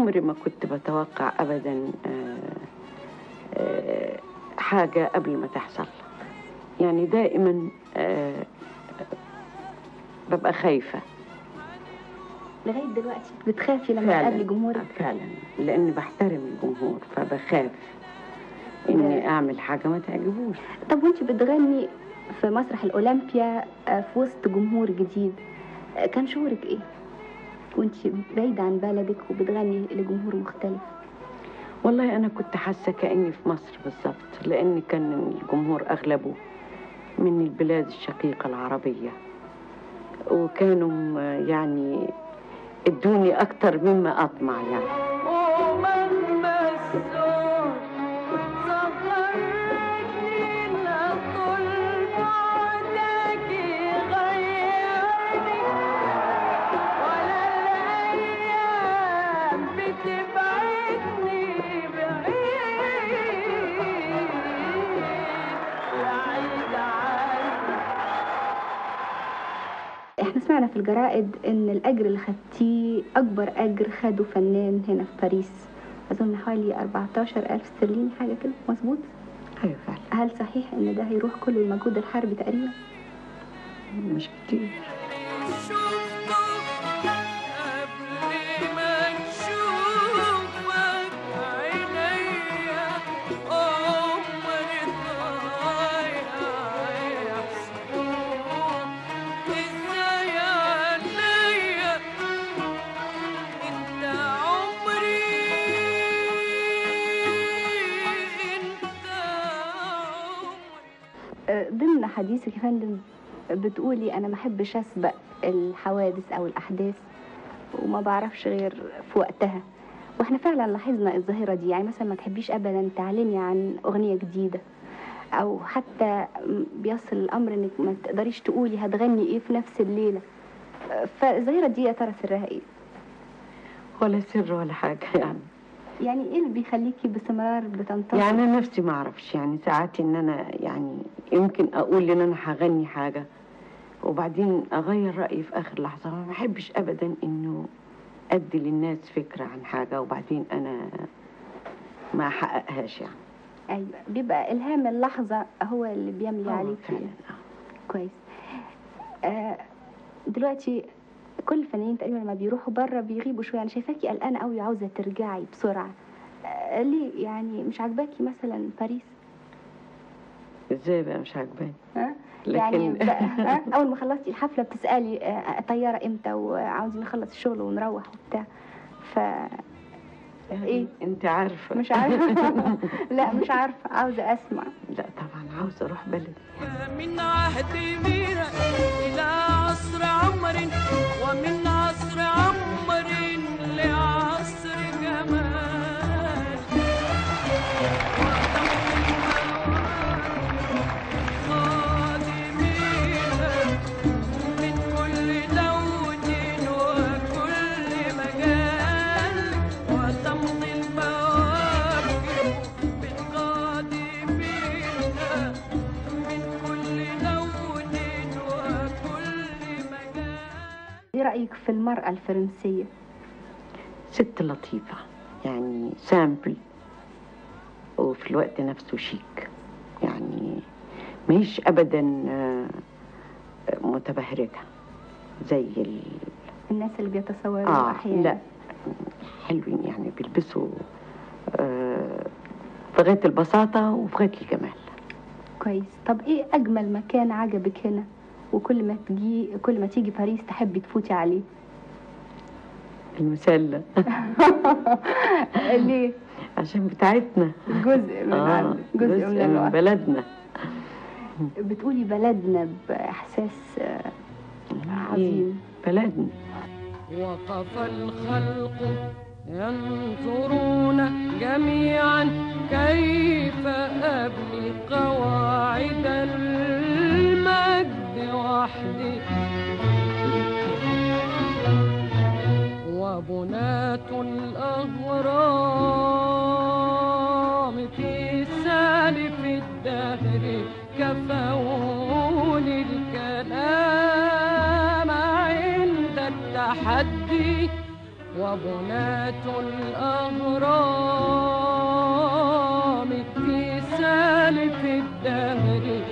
عمري ما كنت بتوقع ابدا آه، آه، حاجه قبل ما تحصل يعني دائما آه، ببقى خايفه لغايه دلوقتي بتخافي لما فعلا تقابلي جمهورك فعلا لاني بحترم الجمهور فبخاف اني اعمل حاجه ما تعجبوش طب وانت بتغني في مسرح الاولمبيا آه، في وسط جمهور جديد آه، كان شعورك ايه وانت بعيدة عن بلدك وبتغني لجمهور مختلف والله انا كنت حاسه كاني في مصر بالظبط لان كان الجمهور اغلبه من البلاد الشقيقه العربيه وكانوا آه، يعني ادوني اكتر مما اطمع يعني ومن مسؤول صغرني لطول بعدك يغيرني ولا الأيام بتبعدني بعيد بعيد عني احنا سمعنا في الجرائد ان الاجر اللي خدتيه اكبر اجر خده فنان هنا في باريس اظن حوالي 14 الف استرليني حاجه كده مظبوط ايوه فعلا هل صحيح ان ده هيروح كله المجهود الحربي تقريبا مش كتير شفتك قبل ما تشوفك عينيا عمري ضايع يحسبوك ازاي عليا انت عمري انت عمري آه، ضمن حديثك يا فندم بتقولي انا ما احبش اسبق الحوادث او الاحداث وما بعرفش غير في وقتها واحنا فعلا لاحظنا الظاهره دي يعني مثلا ما تحبيش ابدا تعلني عن اغنيه جديده او حتى م- بيصل الامر انك ما تقدريش تقولي هتغني ايه في نفس الليله آه، فالظاهره دي يا ترى سرها ايه ولا سر ولا حاجه يعني يعني ايه اللي بيخليكي باستمرار بتنتظري يعني انا نفسي ما اعرفش يعني ساعات ان انا يعني يمكن اقول ان انا هغني حاجه وبعدين اغير رايي في اخر لحظه ما بحبش ابدا انه ادي للناس فكره عن حاجه وبعدين انا ما احققهاش يعني ايوه بيبقى الهام اللحظه هو اللي بيملي آه، عليكي فعلا آه. كويس آه دلوقتي كل الفنانين تقريبا لما بيروحوا بره بيغيبوا شويه انا شايفاكي قلقانه قوي عاوزه ترجعي بسرعه آه ليه يعني مش عاجباكي مثلا باريس ازاي بقى مش عاجباني ها يعني لكن بقى ها اول ما خلصتي الحفله بتسالي آه طياره امتى وعاوزين نخلص الشغل ونروح وبتاع ف إيه؟ انت عارفه مش عارفه لا مش عارفه عاوزه اسمع لا طبعا عاوزه اروح بلدي من عهد ميرا إلى عصر عمر ومن عصر عمر لعصر جمال خادمين من كل لون وكل مجال وتمضي المواكب بالقادمين من كل لون وكل مجال ايه رايك في المراه الفرنسيه ست لطيفة يعني سامبل وفي الوقت نفسه شيك يعني مش أبدا آه، متبهرجة زي ال... الناس اللي بيتصوروا آه احيانا لا حلوين يعني بيلبسوا آه، في غاية البساطة وفي غاية الجمال كويس طب ايه اجمل مكان عجبك هنا وكل ما تجي كل ما تيجي باريس تحبي تفوتي عليه المسلة ليه عشان بتاعتنا جزء من آه عندك جزء, من من الوقت بلدنا بتقولي بلدنا باحساس آه، عظيم بلدنا وقف الخلق ينظرون جميعا كيف أبني قواعد المجد وحدي وبناة الأهرام في سالف الدهر كفوني الكلام عند التحدي وبنات الأهرام في سالف الدهر